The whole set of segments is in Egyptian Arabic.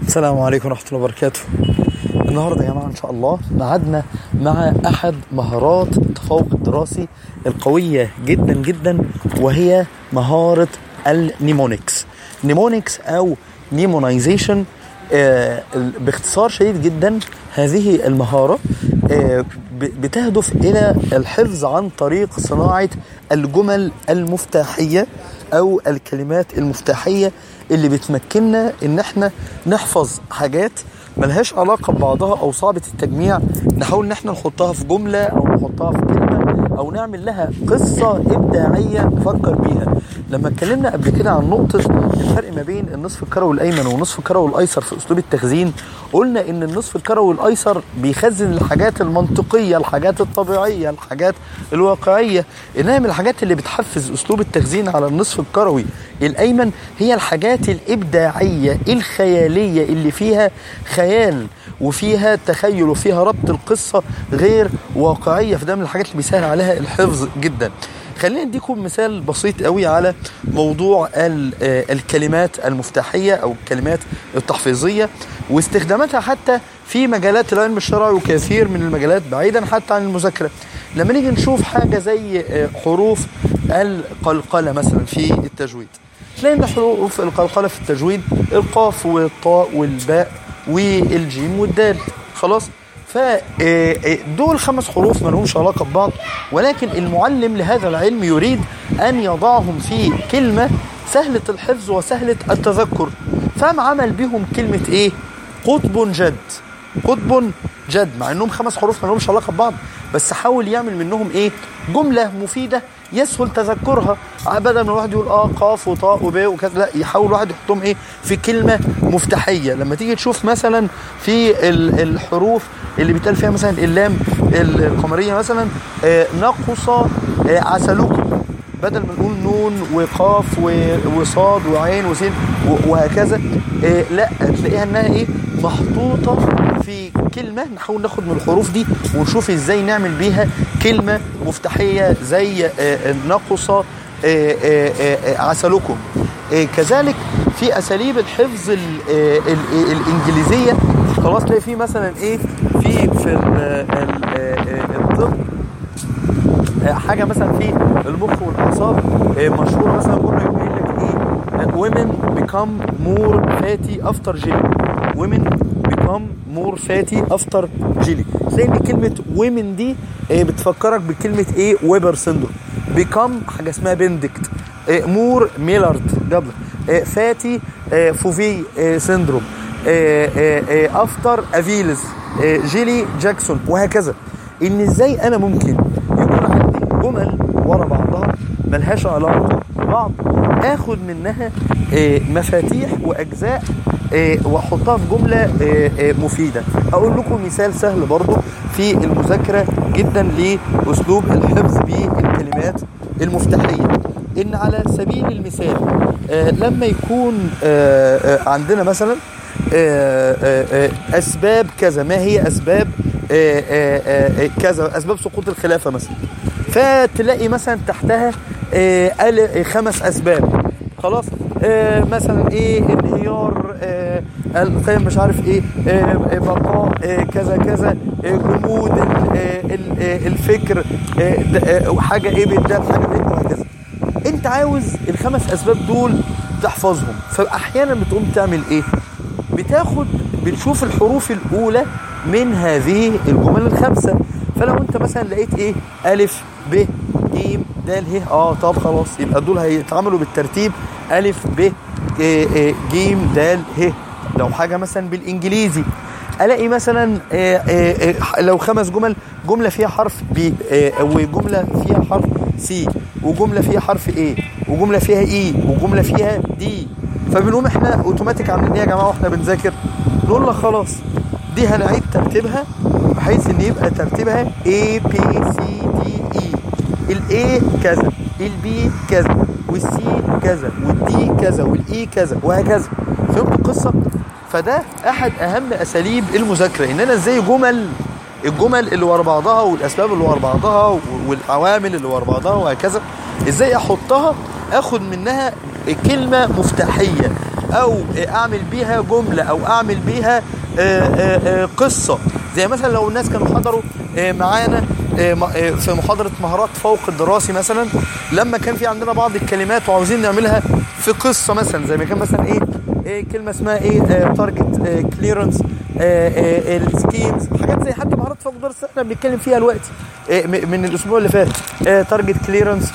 السلام عليكم ورحمة الله وبركاته النهاردة يا جماعة إن شاء الله معادنا مع أحد مهارات التفوق الدراسي القوية جدا جدا وهي مهارة النيمونيكس نيمونيكس أو نيمونايزيشن آه باختصار شديد جدا هذه المهارة آه بتهدف إلى الحفظ عن طريق صناعة الجمل المفتاحية أو الكلمات المفتاحية اللي بتمكننا ان احنا نحفظ حاجات ملهاش علاقة ببعضها او صعبة التجميع نحاول ان احنا نحطها في جملة او نحطها في كلمة او نعمل لها قصة ابداعية نفكر بيها لما اتكلمنا قبل كده عن نقطة الفرق ما بين النصف الكروي الايمن والنصف الكروي الايسر في اسلوب التخزين قلنا ان النصف الكروي الايسر بيخزن الحاجات المنطقية الحاجات الطبيعية الحاجات الواقعية انما من الحاجات اللي بتحفز اسلوب التخزين على النصف الكروي الايمن هي الحاجات الابداعية الخيالية اللي فيها خيال وفيها تخيل وفيها ربط القصة غير واقعية فده من الحاجات اللي بيسهل عليها الحفظ جدا خلينا نديكم مثال بسيط قوي على موضوع الكلمات المفتاحية او الكلمات التحفيظية واستخداماتها حتى في مجالات العلم الشرعي وكثير من المجالات بعيدا حتى عن المذاكرة لما نيجي نشوف حاجة زي حروف القلقلة مثلا في التجويد تلاقي ان حروف القلقلة في التجويد القاف والطاء والباء والجيم والدال خلاص فدول خمس حروف ما لهمش علاقة ببعض ولكن المعلم لهذا العلم يريد أن يضعهم في كلمة سهلة الحفظ وسهلة التذكر فقام عمل بهم كلمة إيه قطب جد قطب جد مع انهم خمس حروف ما لهمش علاقه ببعض بس حاول يعمل منهم ايه جمله مفيده يسهل تذكرها بدل ما الواحد يقول اه قاف وطاء وباء وكذا لا يحاول الواحد يحطهم ايه في كلمه مفتاحيه لما تيجي تشوف مثلا في الحروف اللي بيتقال فيها مثلا اللام القمريه مثلا آه نقص آه عسلكم بدل ما نقول نون وقاف وصاد وعين وسين وهكذا إيه لا تلاقيها انها ايه محطوطه في كلمه نحاول ناخد من الحروف دي ونشوف ازاي نعمل بيها كلمه مفتاحيه زي إيه نقص إيه عسلكم كذلك في اساليب الحفظ ال ال الانجليزيه خلاص تلاقي في مثلا ايه في في الطب حاجة مثلا في المخ والأعصاب مشهورة مثلا مرة يقول لك إيه women become more fatty after jelly women become more fatty after jelly تلاقي إن كلمة women دي بتفكرك بكلمة إيه ويبر سيندروم become حاجة اسمها بندكت مور ميلارد جبل فاتي فوفي سيندروم افتر افيلز جيلي جاكسون وهكذا ان ازاي انا ممكن جمل ورا بعضها ملهاش علاقة ببعض اخد منها مفاتيح واجزاء واحطها في جملة مفيدة اقول لكم مثال سهل برضو في المذاكرة جدا لاسلوب الحفظ بالكلمات المفتاحية ان على سبيل المثال لما يكون عندنا مثلا اسباب كذا ما هي اسباب كذا اسباب سقوط الخلافة مثلا فتلاقي مثلا تحتها آه خمس اسباب خلاص آه مثلا ايه انهيار آه مش عارف ايه آه بقاء آه كذا كذا آه جمود آه الفكر آه حاجه ايه بالدال حاجه بايه وهكذا انت عاوز الخمس اسباب دول تحفظهم فاحيانا بتقوم تعمل ايه بتاخد بتشوف الحروف الاولى من هذه الجمل الخمسه فلو انت مثلا لقيت ايه الف ب ج د ه اه طب خلاص يبقى دول هيتعاملوا بالترتيب الف ب ج د ه لو حاجه مثلا بالانجليزي الاقي مثلا آآ آآ لو خمس جمل جمله فيها حرف بي وجمله فيها حرف سي وجمله فيها حرف ايه وجمله فيها اي وجمله فيها دي فبنقوم احنا اوتوماتيك عاملين ايه يا جماعه واحنا بنذاكر نقول لك خلاص دي هنعيد ترتيبها بحيث ان يبقى ترتيبها A B C D E الاي كذا البي كذا والسي كذا والدي كذا والاي كذا وهكذا فهمت القصه فده احد اهم اساليب المذاكره ان انا ازاي جمل الجمل اللي ورا بعضها والاسباب اللي ورا بعضها والعوامل اللي ورا بعضها وهكذا ازاي احطها اخد منها كلمه مفتاحيه او اعمل بيها جمله او اعمل بيها آه، آه، آه، قصه زي مثلا لو الناس كانوا حضروا آه، معانا آه، م- آه، في محاضره مهارات فوق الدراسي مثلا لما كان في عندنا بعض الكلمات وعاوزين نعملها في قصه مثلا زي ما كان مثلا ايه إيه كلمه اسمها ايه تارجت كليرنس السكيمز حاجات زي حتى مهارات فوق الدراسي احنا بنتكلم فيها دلوقتي إيه م- من الاسبوع اللي فات تارجت كليرنس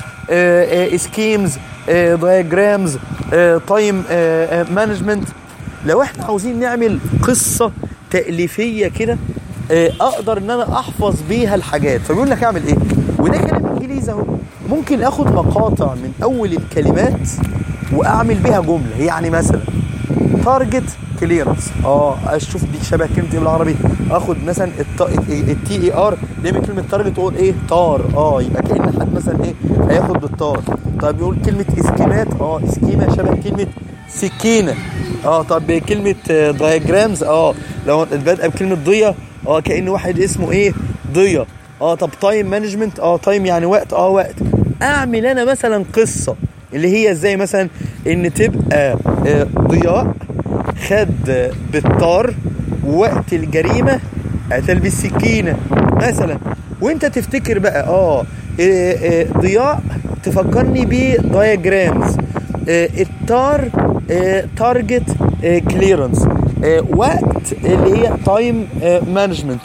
سكيمز دايجرامز تايم مانجمنت لو احنا عاوزين نعمل قصه تاليفيه كده آه، اقدر ان انا احفظ بيها الحاجات فبيقول لك اعمل ايه وده كلام انجليزي اهو ممكن اخد مقاطع من اول الكلمات واعمل بيها جمله يعني مثلا تارجت كليرنس اه اشوف دي شبه كلمه ايه بالعربي اخد مثلا التي اي ار دي من كلمه تارجت اقول ايه تار اه يبقى كان حد مثلا ايه هياخد بالتار طب يقول كلمه اسكيمات اه اسكيمه شبه كلمه سكينه اه طب كلمه دايجرامز اه لو بادئه بكلمه ضيه اه كان واحد اسمه ايه ضيه اه طب تايم مانجمنت اه تايم يعني وقت اه وقت اعمل انا مثلا قصه اللي هي ازاي مثلا ان تبقى آه، ضياء خد بالطار وقت الجريمه قتل بالسكينه مثلا وانت تفتكر بقى اه آه، آه، ضياء تفكرني بدايجرامز التار تارجت كليرنس وقت اللي هي تايم مانجمنت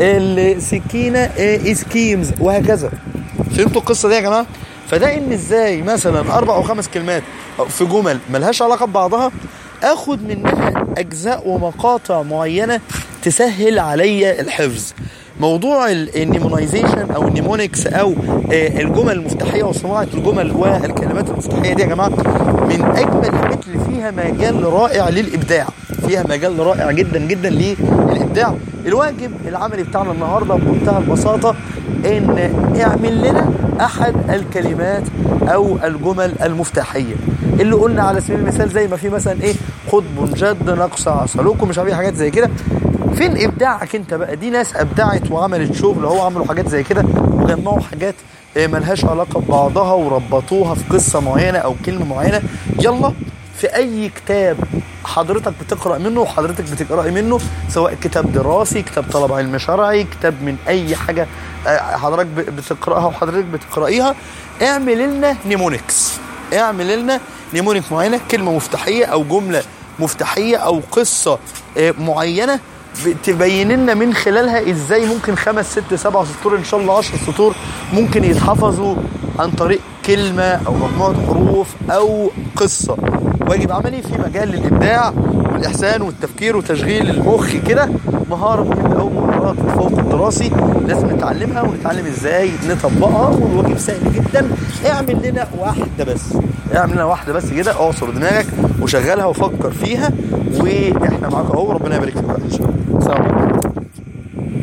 السكينه سكيمز وهكذا فهمتوا القصه دي يا جماعه فده ان ازاي مثلا اربع او خمس كلمات في جمل ملهاش علاقه ببعضها اخد منها اجزاء ومقاطع معينه تسهل عليا الحفظ موضوع النيمونايزيشن او النيمونكس او آه، الجمل المفتاحيه وصناعه الجمل والكلمات المفتاحيه دي يا جماعه من اجمل الحاجات اللي فيها مجال رائع للابداع فيها مجال رائع جدا جدا للابداع الواجب العملي بتاعنا النهارده بمنتهى البساطه ان اعمل لنا احد الكلمات او الجمل المفتاحيه اللي قلنا على سبيل المثال زي ما في مثلا ايه قطب جد نقص سلوكه مش عارف ايه حاجات زي كده فين ابداعك انت بقى دي ناس ابدعت وعملت شغل هو عملوا حاجات زي كده وجمعوا حاجات آه، ملهاش علاقه ببعضها وربطوها في قصه معينه او كلمه معينه يلا في اي كتاب حضرتك بتقرا منه وحضرتك بتقراي منه سواء كتاب دراسي كتاب طلب علم شرعي كتاب من اي حاجه آه، حضرتك ب- بتقراها وحضرتك بتقرايها اعمل لنا نيمونكس اعمل لنا نيمونيك معينه كلمه مفتاحيه او جمله مفتاحيه او قصه آه، معينه تبين لنا من خلالها ازاي ممكن خمس ست سبع سطور ان شاء الله عشر سطور ممكن يتحفظوا عن طريق كلمه او مجموعه حروف او قصه واجب عملي في مجال الابداع والاحسان والتفكير وتشغيل المخ كده مهاره من او مهارات الفوق الدراسي لازم نتعلمها ونتعلم ازاي نطبقها والواجب سهل جدا اعمل لنا واحده بس اعمل لنا واحده بس كده اعصر دماغك وشغلها وفكر فيها واحنا معاك اهو ربنا يبارك فيك ان شاء الله السلام عليكم